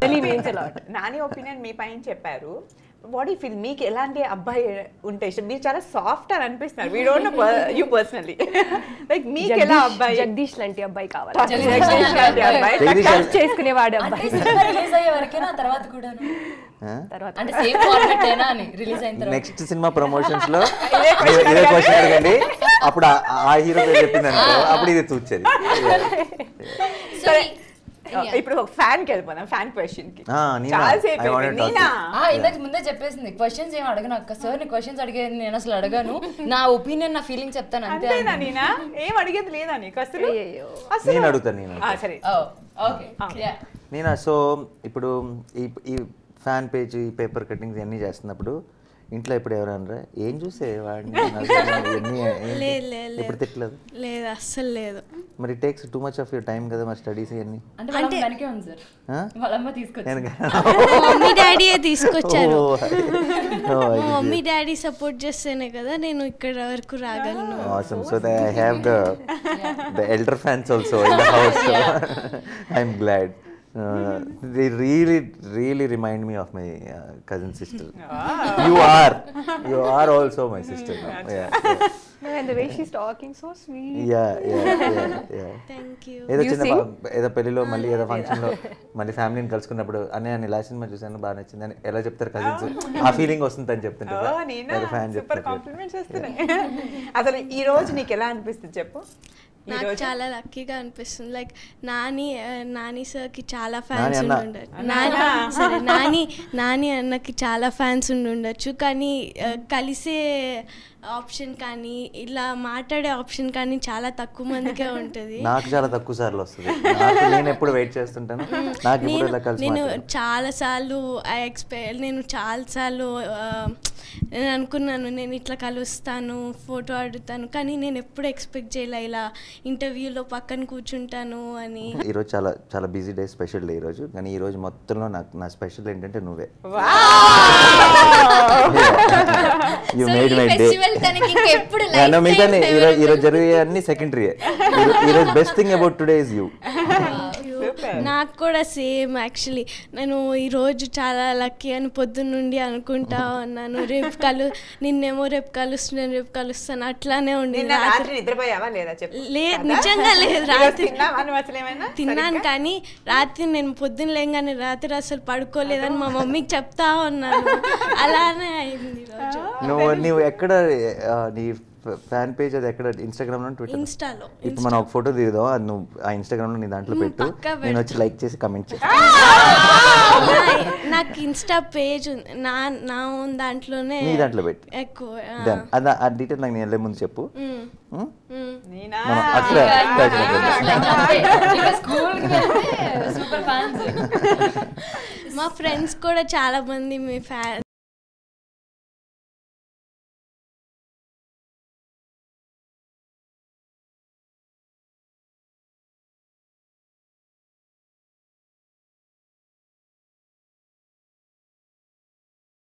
Literally means a lot Nani opinion మీ పైన చెప్పారు వాట్ ఈ ఫీల్ మీకు ఎలాంటి అబ్బాయి ఉంటే ఇష్టం మీరు చాలా సాఫ్ట్ అని అనిపిస్తున్నారు we don't know you personally like మీకు ఎలా అబ్బాయి జగదీష్ లాంటి అబ్బాయి కావాలి జగదీష్ లాంటి అబ్బాయి జగదీష్ Touch చేసుకునేవాడు అంటే అబ్బాయి సినిమా రిలీజ్ అయ్యే వరకేనా తర్వాత కూడా తర్వాత అంటే సేమ్ ఫార్మాట్ అయినా అని రిలీజ్ అయిన తర్వాత నెక్స్ట్ సినిమా ప్రమోషన్స్ లో మీరు ఇదే క్వశ్చన్ అడగండి అప్పుడు ఆ- ఆ హీరో పేరు చెప్పింది అనుకో అప్పుడు ఇది చూచేది సరే ఇప్పుడు ఒక ఫ్యాన్ కి వెళ్ళిపోదాం ఫ్యాన్ క్వశ్చన్ కి ఆ, నీనా. చాలా సేపు I wanted అయిపోయింది. to talk నీనా ఆ, ఇందాక ముందే చెప్పేసింది క్వశ్చన్స్ ఏం అడగను అక్క సార్ నీ క్వశ్చన్స్ అడిగే నేను అసలు అడగాను నా ఒపీనియన్ నా ఫీలింగ్ చెప్తాను అంతే అంతేనా అంది. నీనా ఏం అడిగేది లేదా నీకు అసలు అయ్యయ్యో. అసలు నేను అడుగుతాను నేను ఆ, సరే ఓ ఓకే యా నేను సో ఇప్పుడు ఈ ఈ ఫ్యాన్ పేజ్ ఈ పేపర్ కటింగ్స్ ఇవన్నీ చేస్తున్నప్పుడు ఇంట్లో ఇప్పుడు ఎవరన్నా ఏం చూసే వాడిని అసలు ఇవన్నీ ఏంటి? లేదు, లేదు, లేదు. ఇప్పుడు తిట్టలేదు లేదు అస్సలు లేదు మరి takes too much of your time కదా మరి స్టడీస్ ఇవన్నీ అంటే వాళ్ళ అమ్మ వెనకే ఉంది సార్ ఆ? వాళ్ళ అమ్మ తీసుకొచ్చి నేను మమ్మీ డాడీయే తీసుకొచ్చారు ఓ, ఓ, మా I మమ్మీ డాడీ సపోర్ట్ చేస్తేనే కదా నేను ఇక్కడ వరకు రాగలను Awesome. So that I have the the elder fans also in the house. So I'm glad. Uh, they really, really remind me of my uh, cousin sister. You are, you are also my sister. now. Yeah, And the way she's talking so sweet. yeah, yeah, yeah, yeah. yeah. Thank you ఏదో You చిన్న sing? ప- ఏదో పెళ్లిలో మళ్ళీ ఏదో function లో మళ్ళీ ఫ్యామిలీని కలుసుకున్నప్పుడు అన్నయ్య నేను ఇలా సినిమా చూసాను బాగా నచ్చింది అని ఎలా చెప్తారు కజిన్స్ ఆ ఫీలింగ్ వస్తుంది అని చెప్తుంటారు ఓ, నీనా ఫ్యాన్ సూపర్ చెప్తారు కాంప్లిమెంట్స్ వస్తున్నాయి అసలు ఈ రోజు నీకు ఎలా అనిపిస్తుంది చెప్పు ఈ నాకు రోజు చాలా లక్కీగా అనిపిస్తుంది లైక్ నాని ఆ, నాని సార్కి చాలా నాని ఫ్యాన్స్ అన్న. ఉండుండొచ్చు నాని సరే నాని నాని అన్నకి చాలా ఫ్యాన్స్ ఉండుండొచ్చు కానీ ఆ, కలిసే ఆప్షన్ కానీ ఇలా మాట్లాడే ఆప్షన్ కానీ చాలా తక్కువ మందికే ఉంటుంది నాకు చాలా తక్కువ సార్లు వస్తుంది నాకు నేను ఎప్పుడు వెయిట్ చేస్తుంటాను నాకు ఇప్పుడు నేను ఇలా కలిసి నేను మాట్లాడాలి. చాలా సార్లు ఐ ఎక్స్పె నేను చాలా సార్లు నేను అనుకున్నాను నేను ఇట్లా కలుస్తాను ఫోటో అడుగుతాను కానీ నేను ఎప్పుడు ఎక్స్పెక్ట్ చేయలే ఇలా ఇంటర్వ్యూలో పక్కన కూర్చుంటాను అని ఈరోజు చాలా చాలా బిజీ డే స్పెషల్ డే ఈరోజు కానీ ఈ రోజు మొత్తంలో నాకు నా స్పెషల్ ఏంటంటే నువ్వే యూ So, మేడ్ ఈ మై డే festival తనకి ఇంకెప్పుడు నో lifetime మిగతా ఈరోజు memorable. ఈరోజు జరిగే అన్ని సెకండరీ ఈరోజు best thing about today is you నాకు కూడా సేమ్ యాక్చువల్లీ నేను ఈరోజు చాలా లక్కీ అని పొద్దున్న నుండి అనుకుంటా ఉన్నాను రేపు కలు నిన్నేమో రేపు కలుస్తున్నాను రేపు కలుస్తాను అట్లానే ఉండి నిన్న రాత్రి నిద్రపోయావా లేదా చెప్పు లేదు నిజంగా లేదు ఈరోజు రాత్రి తిన్నావా నువ్వు అసలు ఏమైనా తిన్నాను కానీ రాత్రి నేను పొద్దున్న లేగానే రాత్రి అసలు పడుకోలేదని మా మమ్మీకి చెప్తా ఉన్నాను అలానే అయింది ఈరోజు నువ్వు నువ్వు ఎక్కడ ఆ, నీ ఫ్యాన్ పేజ్ అది ఎక్కడ ఇన్స్టాగ్రామ్ లో ట్విట్టర్ ఇన్స్టాలో ఇప్పుడు మనం ఒక ఫోటో దిగుదాం అది నువ్వు ఆ ఇన్స్టాగ్రామ్ లో నీ దాంట్లో పెట్టు పక్కా నేను వచ్చి లైక్ చేసి కమెంట్ చేసి నా- నాకు ఇన్స్టా పేజ్ ఉంది నా నా own దాంట్లోనే నీ దాంట్లో పెట్టు ఎక్కువ ఆ. Done. అది ఆ డీటెయిల్ నాకు నేను వెళ్ళే ముందు చెప్పు మ్, ఉం? మ్. నేనా మనం అట్లా Like, అంతే. ఇక school కి వెళ్తే super fans. మా ఫ్రెండ్స్ కూడా చాలా మంది మీ ఫ్యాన్